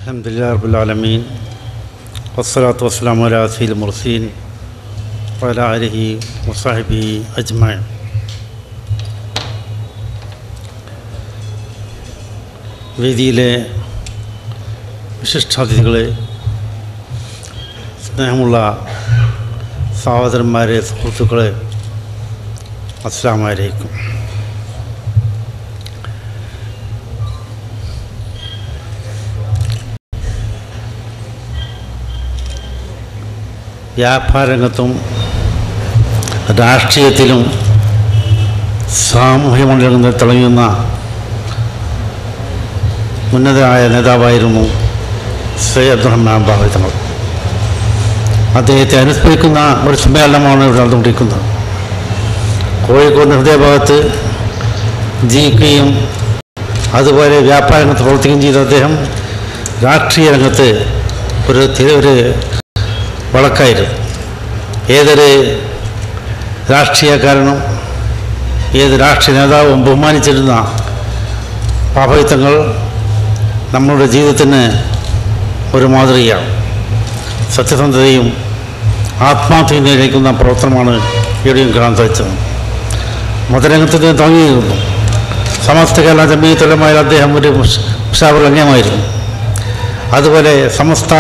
الحمد لله رب العالمين والصلاة والسلام على سيد المرسلين وعلى آله وصحبه أجمعين വേദിയിലെ വിശിഷ്ടാതിഥികളെ സ്നേഹമുള്ള സഹോദരന്മാരെ സുഹൃത്തുക്കളെ അസ്സാം വലൈക്കും വ്യാപാരരംഗത്തും രാഷ്ട്രീയത്തിലും സാമൂഹ്യ മണ്ഡലങ്ങളിൽ തിളങ്ങുന്ന ഉന്നതനായ നേതാവായിരുന്നു ശ്രീ അബ്ദുറഹ്മാൻ ബാബി തങ്ങൾ അദ്ദേഹത്തെ അനുസ്മരിക്കുന്ന ഒരു സമ്മേളനമാണ് ഇവിടെ നടന്നുകൊണ്ടിരിക്കുന്നത് കോഴിക്കോട് ഹൃദയഭാഗത്ത് ജീവിക്കുകയും അതുപോലെ വ്യാപാര രംഗത്ത് പ്രവർത്തിക്കുകയും ചെയ്ത അദ്ദേഹം രാഷ്ട്രീയ രംഗത്ത് ഒരു തി- ഒരു വളക്കായിരുന്നു ഏതൊരു രാഷ്ട്രീയക്കാരനും ഏത് രാഷ്ട്രീയ നേതാവും ബഹുമാനിച്ചിരുന്ന പാപയുത്തങ്ങൾ നമ്മളുടെ ജീവിതത്തിന് ഒരു മാതൃകയാണ് സത്യസന്ധതയും ആത്മാർത്ഥതയും നിലനിൽക്കുന്ന പ്രവർത്തനമാണ് ഇവിടെയും കാണാൻ സാധിച്ചത് മതരംഗത്തിന് തുടങ്ങിയിരുന്നു സമസ്ത കേരള ജമീയത്തുലമായ അദ്ദേഹം ഒരു മുഷാവർ അംഗമായിരുന്നു അതുപോലെ സമസ്ത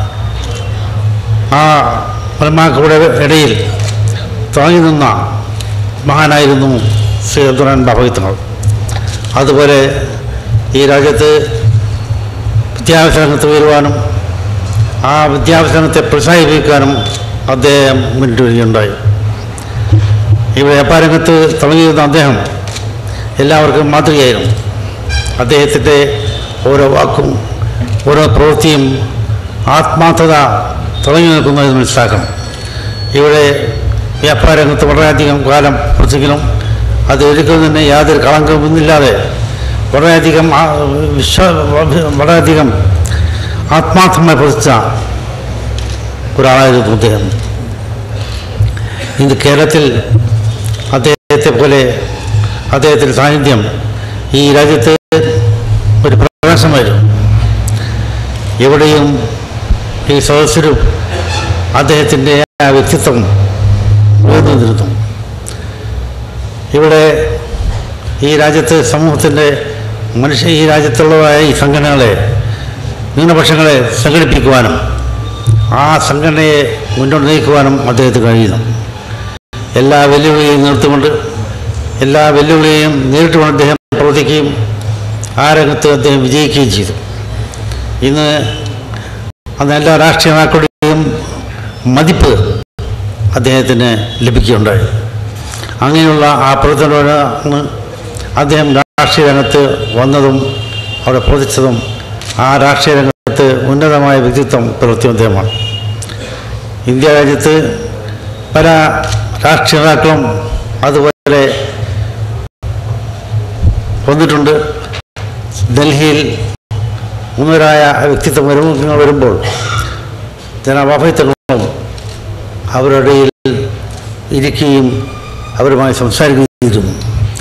ആ പരമാക്കളുടെ ഇടയിൽ തുടങ്ങി നിന്ന മഹാനായിരുന്നു ശ്രീ അബ്ദുറാൻ ഭാഗവത്തങ്ങൾ അതുപോലെ ഈ രാജ്യത്ത് വിദ്യാഭ്യാസ രംഗത്ത് ഉയരുവാനും ആ വിദ്യാഭ്യാസ രംഗത്തെ പ്രോത്സാഹിപ്പിക്കാനും അദ്ദേഹം മുന്നിട്ട് വരികയുണ്ടായി ഇവിടെ വ്യാപാരരംഗത്ത് തുടങ്ങിയിരുന്ന അദ്ദേഹം എല്ലാവർക്കും മാതൃകയായിരുന്നു അദ്ദേഹത്തിൻ്റെ ഓരോ വാക്കും ഓരോ പ്രവൃത്തിയും ആത്മാർത്ഥത തുടങ്ങി നിൽക്കുന്നത് മനസ്സിലാക്കണം ഇവിടെ വ്യാപാരരംഗത്ത് വളരെയധികം കാലം പ്രവർത്തിക്കണം അത് ഒരിക്കലും തന്നെ യാതൊരു കളങ്കമൊന്നുമില്ലാതെ വളരെയധികം ആ- വിശ്വ വളരെയധികം ആത്മാർത്ഥമായി പ്രവർത്തിച്ച ഒരാളായിരുന്നു അദ്ദേഹം ഇന്ന് കേരളത്തിൽ അദ്ദേഹത്തെ പോലെ അദ്ദേഹത്തിൻ്റെ സാന്നിധ്യം ഈ രാജ്യത്ത് ഒരു പ്രകാശമായിരുന്നു എവിടെയും ഈ സദസ്സരും അദ്ദേഹത്തിൻ്റെ ആ വ്യക്തിത്വം ഉയർന്നു നിന്നിരുന്നു ഇവിടെ ഈ രാജ്യത്ത് സമൂഹത്തിൻ്റെ മനുഷ്യ ഈ രാജ്യത്തുള്ളതായ ഈ സംഘടനകളെ ന്യൂനപക്ഷങ്ങളെ സംഘടിപ്പിക്കുവാനും ആ സംഘടനയെ മുന്നോട്ട് നയിക്കുവാനും അദ്ദേഹത്തിന് കഴിയുന്നു എല്ലാ വെല്ലുവിളിയെയും നിർത്തിക്കൊണ്ട് എല്ലാ വെല്ലുവിളിയെയും നേരിട്ടുകൊണ്ട് അദ്ദേഹം പ്രവർത്തിക്കുകയും ആ രംഗത്ത് അദ്ദേഹം വിജയിക്കുകയും ചെയ്തു ഇന്ന് അന്ന് എല്ലാ രാഷ്ട്രീയ നേതാക്കളുടെയും മതിപ്പ് അദ്ദേഹത്തിന് ലഭിക്കുകയുണ്ടായി അങ്ങനെയുള്ള ആ പ്രവർത്തനമാണ് അദ്ദേഹം രാഷ്ട്രീയ രംഗത്ത് വന്നതും അവിടെ പ്രവർത്തിച്ചതും ആ രാഷ്ട്രീയ രംഗത്ത് ഉന്നതമായ വ്യക്തിത്വം പുലർത്തിയ അദ്ദേഹമാണ് ഇന്ത്യ രാജ്യത്ത് പല രാഷ്ട്രീയ നേതാക്കളും അതുപോലെ വന്നിട്ടുണ്ട് ഡൽഹിയിൽ ഉന്നതരായ വ്യക്തിത്വം വരുമ്പോൾ വരുമ്പോൾ ജനവാഭയത്വങ്ങളും അവരുടെ ഇടയിൽ ഇരിക്കുകയും അവരുമായി സംസാരിക്കുകയും ചെയ്തിരുന്നു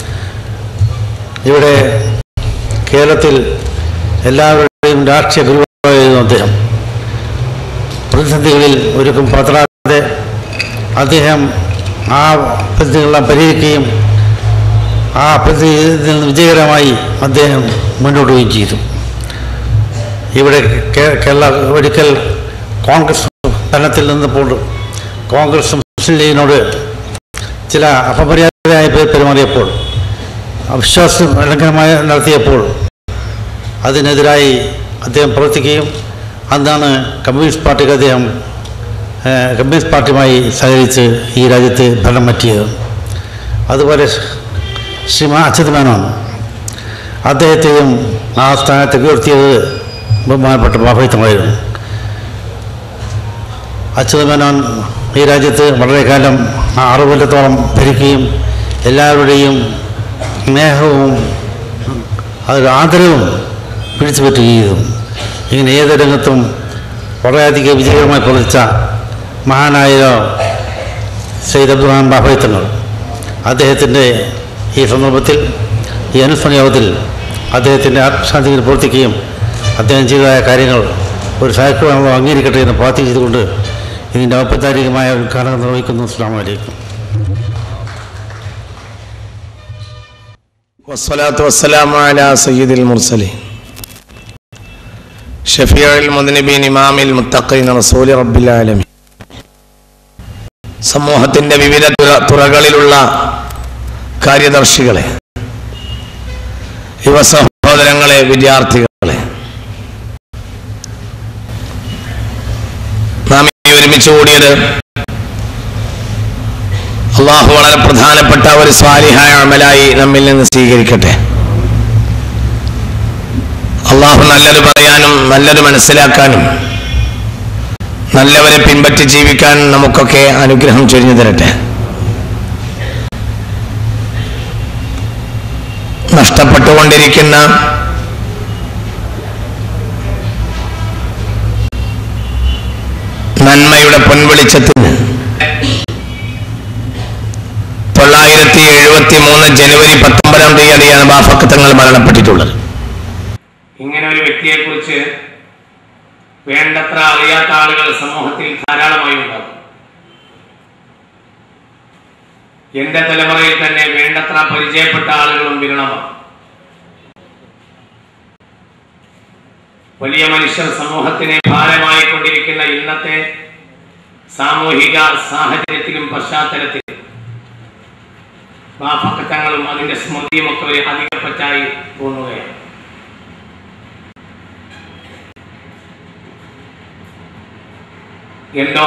ഇവിടെ കേരളത്തിൽ എല്ലാവരുടെയും രാഷ്ട്രീയ ഗുരുവായിരുന്നു അദ്ദേഹം പ്രതിസന്ധികളിൽ ഒരിക്കലും പതറാതെ അദ്ദേഹം ആ പ്രതിസന്ധികളെല്ലാം പരിഹരിക്കുകയും ആ പ്രതിസന്ധിയിൽ നിന്ന് വിജയകരമായി അദ്ദേഹം മുന്നോട്ട് പോവുകയും ചെയ്തു ഇവിടെ കേ- കേരള ഒരിക്കൽ കോൺഗ്രസ് ഭരണത്തിൽ നിന്നപ്പോൾ കോൺഗ്രസ് മുസ്ലിം ലീഗിനോട് ചില അപമര്യാദയായി പെ- പെരുമാറിയപ്പോൾ അവിശ്വാസ ലംഘനമായി നടത്തിയപ്പോൾ അതിനെതിരായി അദ്ദേഹം പ്രവർത്തിക്കുകയും അന്നാണ് കമ്മ്യൂണിസ്റ്റ് പാർട്ടിക്ക് അദ്ദേഹം ഏഹ്, കമ്മ്യൂണിസ്റ്റ് പാർട്ടിയുമായി സഹകരിച്ച് ഈ രാജ്യത്ത് ഭരണം പറ്റിയത് അതുപോലെ ശ്രീമാ അച്യുത് മേനോൻ അദ്ദേഹത്തെയും ആ സ്ഥാനത്ത് ഉയർത്തിയത് ബഹുമാനപ്പെട്ട ബാഭയത്വമായിരുന്നു അച്യുത മേനോൻ ഈ രാജ്യത്ത് വളരെ കാലം ആ ആറു കൊല്ലത്തോളം ഭരിക്കുകയും എല്ലാവരുടെയും സ്നേഹവും അതൊരു ആദരവും പിടിച്ചു പറ്റുകയും ചെയ്തു ഇങ്ങനെ ഏത് രംഗത്തും വളരെയധികം വിജയകരമായി പ്രവർത്തിച്ച മഹാനായ സയ്യിദ് അബ്ദുറഹ്മാൻ ബാഭയത്തങ്ങൾ അദ്ദേഹത്തിൻ്റെ ഈ സന്ദർഭത്തിൽ ഈ അനുസ്മരണ യോഗത്തിൽ അദ്ദേഹത്തിൻ്റെ ആത്മശാന്തിയിൽ പ്രവർത്തിക്കുകയും അദ്ദേഹം ചെയ്തതായ കാര്യങ്ങൾ ഒരു സാഹിത്യം നമ്മൾ അംഗീകരിക്കട്ടെ എന്ന് പ്രാർത്ഥിച്ചുകൊണ്ട് ഇതിൻ്റെ ഔപചാരികമായ ഉദ്ഘാടനം നിർവഹിക്കുന്നു അസ്സാം വലൈക്കും والصلاة والسلام على سيد المرسلين شفيع المذنبين إمام المتقين رسول رب العالمين സമൂഹത്തിന്റെ വിവിധ തുറ- തുറകളിലുള്ള കാര്യദർശികളെ യുവ സഹോദരങ്ങളെ വിദ്യാർത്ഥികളെ നാം ഈ ഒരുമിച്ച് കൂടിയത് അള്ളാഹു വളരെ പ്രധാനപ്പെട്ട ഒരു സ്വാലിഹായ അമലായി നമ്മിൽ നിന്ന് സ്വീകരിക്കട്ടെ അള്ളാഹു നല്ലത് പറയാനും നല്ലത് മനസ്സിലാക്കാനും നല്ലവരെ പിൻപറ്റി ജീവിക്കാൻ നമുക്കൊക്കെ അനുഗ്രഹം ചൊരിഞ്ഞു തരട്ടെ നഷ്ടപ്പെട്ടുകൊണ്ടിരിക്കുന്ന നന്മയുടെ പൊൻവെളിച്ചത്തിന് തൊള്ളായിരത്തി എഴുപത്തി മൂന്ന് ജനുവരി പത്തൊമ്പതാം തീയതിയാണ് ബാഫക്കത്തങ്ങൾ മരണപ്പെട്ടിട്ടുള്ളത് ഇങ്ങനെ ഒരു വ്യക്തിയെക്കുറിച്ച് വേണ്ടത്ര അറിയാത്ത ആളുകൾ സമൂഹത്തിൽ ധാരാളമായി ഉണ്ടാകും എന്റെ തലമുറയിൽ തന്നെ വേണ്ടത്ര പരിചയപ്പെട്ട ആളുകളും വിരളമാണ് വലിയ മനുഷ്യർ സമൂഹത്തിനെ ഭാരമായി കൊണ്ടിരിക്കുന്ന ഇന്നത്തെ സാമൂഹിക സാഹചര്യത്തിലും പശ്ചാത്തലത്തിലും ബാഫക്കത്തങ്ങളും അതിന്റെ സ്മൃതിയും ഒക്കെ ഒരു അധികപ്പറ്റായി തോന്നുകയാണ് എന്തോ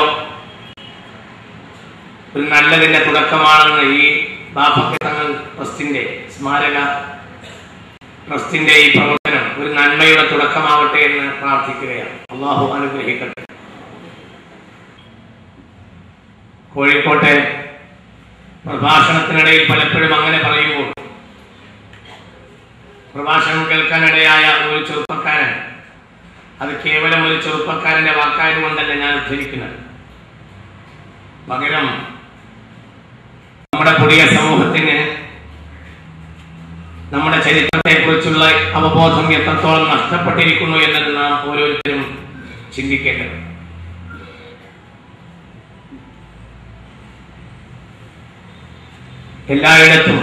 ഒരു നല്ലതിന്റെ തുടക്കമാണെന്ന് ഈ ബാപ്പക്കത്തങ്ങൾ ട്രസ്റ്റിന്റെ സ്മാരക ട്രസ്റ്റിന്റെ ഈ പ്രവർത്തനം ഒരു നന്മയുടെ തുടക്കമാവട്ടെ എന്ന് പ്രാർത്ഥിക്കുകയാണ് അള്ളാഹു അനുഗ്രഹിക്കട്ടെ കോഴിക്കോട്ടെ പ്രഭാഷണത്തിനിടയിൽ പലപ്പോഴും അങ്ങനെ പറയുമ്പോൾ പ്രഭാഷണം കേൾക്കാനിടയായ ഒരു ചെറുപ്പക്കാരൻ അത് കേവലം ഒരു ചെറുപ്പക്കാരന്റെ വാക്കായതുകൊണ്ടല്ല ഞാൻ ഉദ്ധരിക്കുന്നത് പകരം നമ്മുടെ പുതിയ സമൂഹത്തിന് നമ്മുടെ ചരിത്രത്തെക്കുറിച്ചുള്ള അവബോധം എത്രത്തോളം നഷ്ടപ്പെട്ടിരിക്കുന്നു എന്നത് നാം ഓരോരുത്തരും ചിന്തിക്കേണ്ടത് എല്ലായിടത്തും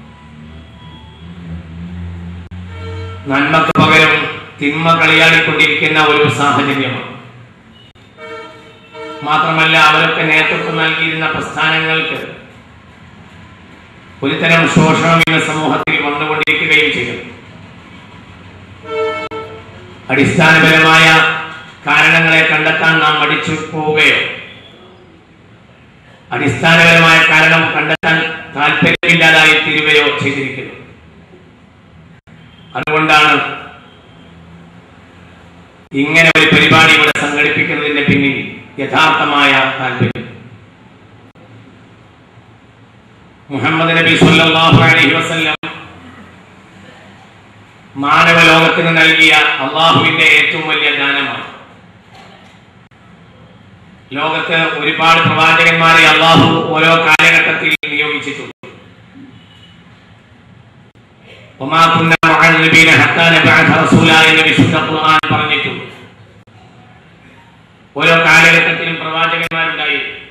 നന്മക്ക് പകരം തിന്മ കളിയാടിക്കൊണ്ടിരിക്കുന്ന ഒരു സാഹചര്യമാണ് മാത്രമല്ല അവരൊക്കെ നേതൃത്വം നൽകിയിരുന്ന പ്രസ്ഥാനങ്ങൾക്ക് ഒരുതരം ശോഷണം ഇന്ന് സമൂഹത്തിൽ വന്നുകൊണ്ടിരിക്കുകയും ചെയ്യും അടിസ്ഥാനപരമായ കാരണങ്ങളെ കണ്ടെത്താൻ നാം മടിച്ചു പോവുകയോ അടിസ്ഥാനപരമായ കാരണം കണ്ടെത്താൻ താല്പര്യമില്ലാതായി തീരുകയോ ചെയ്തിരിക്കുന്നു അതുകൊണ്ടാണ് ഇങ്ങനെ ഒരു പരിപാടി ഇവിടെ സംഘടിപ്പിക്കുന്നതിന്റെ പിന്നിൽ യഥാർത്ഥമായ താല്പര്യം മുഹമ്മദ് നബി സല്ലല്ലാഹു അലൈഹി വസല്ലം മാനവ ലോകത്തിന് നൽകിയ അള്ളാഹുവിന്റെ ഏറ്റവും വലിയ ദാനമാണ് ലോകത്ത് ഒരുപാട് പ്രവാചകന്മാരെ അള്ളാഹു ഓരോ കാലഘട്ടത്തിൽ നിയോഗിച്ചിട്ടുണ്ട് وما كنا معذبين حتى نبعث رسولا എന്ന് വിശുദ്ധ ഖുർആൻ പറഞ്ഞിട്ടുണ്ട് ഓരോ കാലഘട്ടത്തിലും പ്രവാചകന്മാരുണ്ടായി